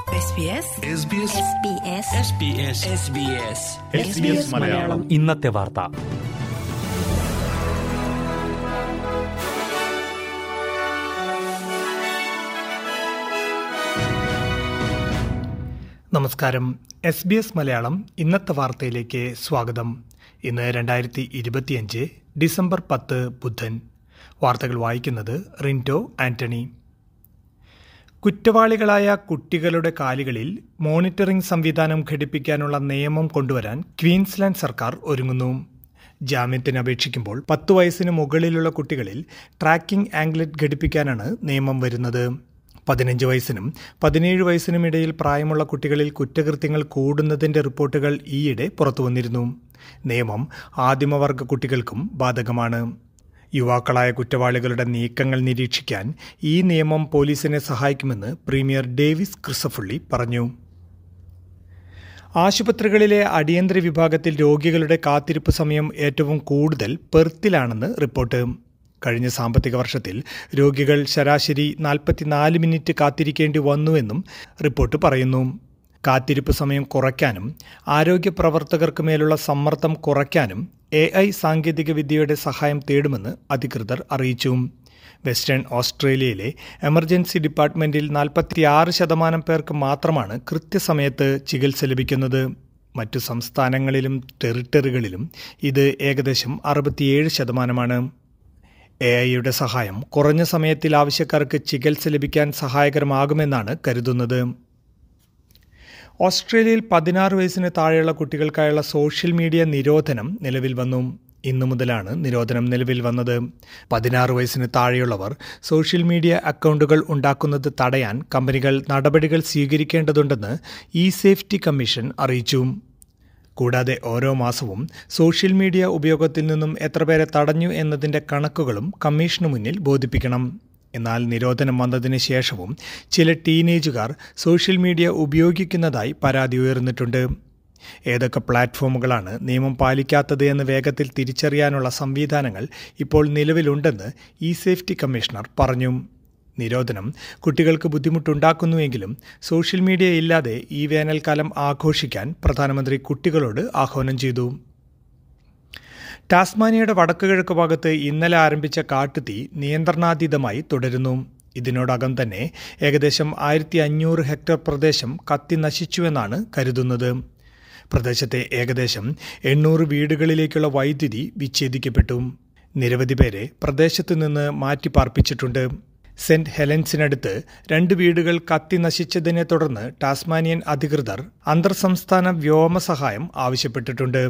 മലയാളം ഇന്നത്തെ വാർത്ത നമസ്കാരം എസ് ബി എസ് മലയാളം ഇന്നത്തെ വാർത്തയിലേക്ക് സ്വാഗതം ഇന്ന് രണ്ടായിരത്തി ഇരുപത്തിയഞ്ച് ഡിസംബർ പത്ത് ബുധൻ വാർത്തകൾ വായിക്കുന്നത് റിൻറ്റോ ആന്റണി കുറ്റവാളികളായ കുട്ടികളുടെ കാലുകളിൽ മോണിറ്ററിംഗ് സംവിധാനം ഘടിപ്പിക്കാനുള്ള നിയമം കൊണ്ടുവരാൻ ക്വീൻസ്ലാൻഡ് സർക്കാർ ഒരുങ്ങുന്നു ജാമ്യത്തിന് അപേക്ഷിക്കുമ്പോൾ പത്ത് വയസ്സിന് മുകളിലുള്ള കുട്ടികളിൽ ട്രാക്കിംഗ് ആംഗ്ലറ്റ് ഘടിപ്പിക്കാനാണ് നിയമം വരുന്നത് പതിനഞ്ച് വയസ്സിനും പതിനേഴ് വയസ്സിനും ഇടയിൽ പ്രായമുള്ള കുട്ടികളിൽ കുറ്റകൃത്യങ്ങൾ കൂടുന്നതിന്റെ റിപ്പോർട്ടുകൾ ഈയിടെ പുറത്തുവന്നിരുന്നു നിയമം ആദിമവർഗ കുട്ടികൾക്കും ബാധകമാണ് യുവാക്കളായ കുറ്റവാളികളുടെ നീക്കങ്ങൾ നിരീക്ഷിക്കാൻ ഈ നിയമം പോലീസിനെ സഹായിക്കുമെന്ന് പ്രീമിയർ ഡേവിസ് ക്രിസഫുള്ളി പറഞ്ഞു ആശുപത്രികളിലെ അടിയന്തര വിഭാഗത്തിൽ രോഗികളുടെ കാത്തിരിപ്പ് സമയം ഏറ്റവും കൂടുതൽ പെർത്തിലാണെന്ന് റിപ്പോർട്ട് കഴിഞ്ഞ സാമ്പത്തിക വർഷത്തിൽ രോഗികൾ ശരാശരി നാൽപ്പത്തിനാല് മിനിറ്റ് കാത്തിരിക്കേണ്ടി വന്നുവെന്നും റിപ്പോർട്ട് പറയുന്നു കാത്തിരിപ്പ് സമയം കുറയ്ക്കാനും ആരോഗ്യ പ്രവർത്തകർക്ക് മേലുള്ള സമ്മർദ്ദം കുറയ്ക്കാനും എ ഐ സാങ്കേതികവിദ്യയുടെ സഹായം തേടുമെന്ന് അധികൃതർ അറിയിച്ചു വെസ്റ്റേൺ ഓസ്ട്രേലിയയിലെ എമർജൻസി ഡിപ്പാർട്ട്മെന്റിൽ നാൽപ്പത്തിയാറ് ശതമാനം പേർക്ക് മാത്രമാണ് കൃത്യസമയത്ത് ചികിത്സ ലഭിക്കുന്നത് മറ്റു സംസ്ഥാനങ്ങളിലും ടെറിട്ടറികളിലും ഇത് ഏകദേശം അറുപത്തിയേഴ് ശതമാനമാണ് എ ഐയുടെ സഹായം കുറഞ്ഞ സമയത്തിൽ ആവശ്യക്കാർക്ക് ചികിത്സ ലഭിക്കാൻ സഹായകരമാകുമെന്നാണ് കരുതുന്നത് ഓസ്ട്രേലിയയിൽ പതിനാറ് വയസ്സിന് താഴെയുള്ള കുട്ടികൾക്കായുള്ള സോഷ്യൽ മീഡിയ നിരോധനം നിലവിൽ വന്നു ഇന്നു മുതലാണ് നിരോധനം നിലവിൽ വന്നത് പതിനാറ് വയസ്സിന് താഴെയുള്ളവർ സോഷ്യൽ മീഡിയ അക്കൗണ്ടുകൾ ഉണ്ടാക്കുന്നത് തടയാൻ കമ്പനികൾ നടപടികൾ സ്വീകരിക്കേണ്ടതുണ്ടെന്ന് ഇ സേഫ്റ്റി കമ്മീഷൻ അറിയിച്ചു കൂടാതെ ഓരോ മാസവും സോഷ്യൽ മീഡിയ ഉപയോഗത്തിൽ നിന്നും എത്ര പേരെ തടഞ്ഞു എന്നതിൻ്റെ കണക്കുകളും കമ്മീഷനു മുന്നിൽ ബോധിപ്പിക്കണം എന്നാൽ നിരോധനം വന്നതിന് ശേഷവും ചില ടീനേജുകാർ സോഷ്യൽ മീഡിയ ഉപയോഗിക്കുന്നതായി പരാതി ഉയർന്നിട്ടുണ്ട് ഏതൊക്കെ പ്ലാറ്റ്ഫോമുകളാണ് നിയമം പാലിക്കാത്തത് എന്ന് വേഗത്തിൽ തിരിച്ചറിയാനുള്ള സംവിധാനങ്ങൾ ഇപ്പോൾ നിലവിലുണ്ടെന്ന് ഇ സേഫ്റ്റി കമ്മീഷണർ പറഞ്ഞു നിരോധനം കുട്ടികൾക്ക് ബുദ്ധിമുട്ടുണ്ടാക്കുന്നുവെങ്കിലും സോഷ്യൽ മീഡിയ ഇല്ലാതെ ഈ വേനൽക്കാലം ആഘോഷിക്കാൻ പ്രധാനമന്ത്രി കുട്ടികളോട് ആഹ്വാനം ചെയ്തു ടാസ്മാനിയയുടെ വടക്കുകിഴക്ക് ഭാഗത്ത് ഇന്നലെ ആരംഭിച്ച കാട്ടുതീ നിയന്ത്രണാതീതമായി തുടരുന്നു ഇതിനോടകം തന്നെ ഏകദേശം ആയിരത്തി അഞ്ഞൂറ് ഹെക്ടർ പ്രദേശം കത്തി നശിച്ചുവെന്നാണ് കരുതുന്നത് പ്രദേശത്തെ ഏകദേശം എണ്ണൂറ് വീടുകളിലേക്കുള്ള വൈദ്യുതി വിച്ഛേദിക്കപ്പെട്ടു നിരവധി പേരെ പ്രദേശത്തു നിന്ന് മാറ്റിപ്പാർപ്പിച്ചിട്ടുണ്ട് സെന്റ് ഹെലൻസിനടുത്ത് രണ്ട് വീടുകൾ കത്തി നശിച്ചതിനെ തുടർന്ന് ടാസ്മാനിയൻ അധികൃതർ അന്തർ സംസ്ഥാന വ്യോമ സഹായം ആവശ്യപ്പെട്ടിട്ടുണ്ട്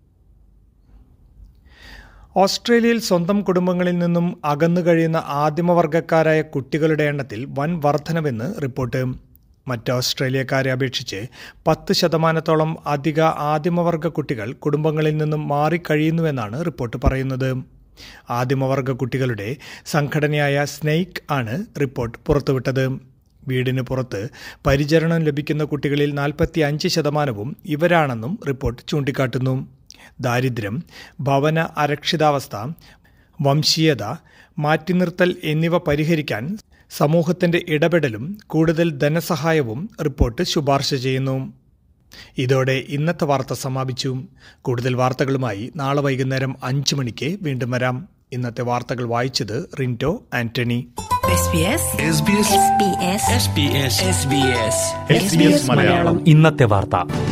ഓസ്ട്രേലിയയിൽ സ്വന്തം കുടുംബങ്ങളിൽ നിന്നും അകന്നു കഴിയുന്ന ആദിമവർഗക്കാരായ കുട്ടികളുടെ എണ്ണത്തിൽ വൻ വർധനവെന്ന് റിപ്പോർട്ട് മറ്റ് ഓസ്ട്രേലിയക്കാരെ അപേക്ഷിച്ച് പത്ത് ശതമാനത്തോളം അധിക ആദിമവർഗ കുട്ടികൾ കുടുംബങ്ങളിൽ നിന്നും മാറിക്കഴിയുന്നുവെന്നാണ് റിപ്പോർട്ട് പറയുന്നത് ആദിമവർഗ കുട്ടികളുടെ സംഘടനയായ സ്നെയ്ക്ക് ആണ് റിപ്പോർട്ട് പുറത്തുവിട്ടത് വീടിന് പുറത്ത് പരിചരണം ലഭിക്കുന്ന കുട്ടികളിൽ നാൽപ്പത്തി അഞ്ച് ശതമാനവും ഇവരാണെന്നും റിപ്പോർട്ട് ചൂണ്ടിക്കാട്ടുന്നു ദാരിദ്ര്യം ഭവന അരക്ഷിതാവസ്ഥ വംശീയത മാറ്റിനിർത്തൽ എന്നിവ പരിഹരിക്കാൻ സമൂഹത്തിന്റെ ഇടപെടലും കൂടുതൽ ധനസഹായവും റിപ്പോർട്ട് ശുപാർശ ചെയ്യുന്നു ഇതോടെ ഇന്നത്തെ വാർത്ത സമാപിച്ചു കൂടുതൽ വാർത്തകളുമായി നാളെ വൈകുന്നേരം അഞ്ചു മണിക്ക് വീണ്ടും വരാം ഇന്നത്തെ വാർത്തകൾ വായിച്ചത് റിൻറ്റോ ആന്റണി മലയാളം ഇന്നത്തെ വാർത്ത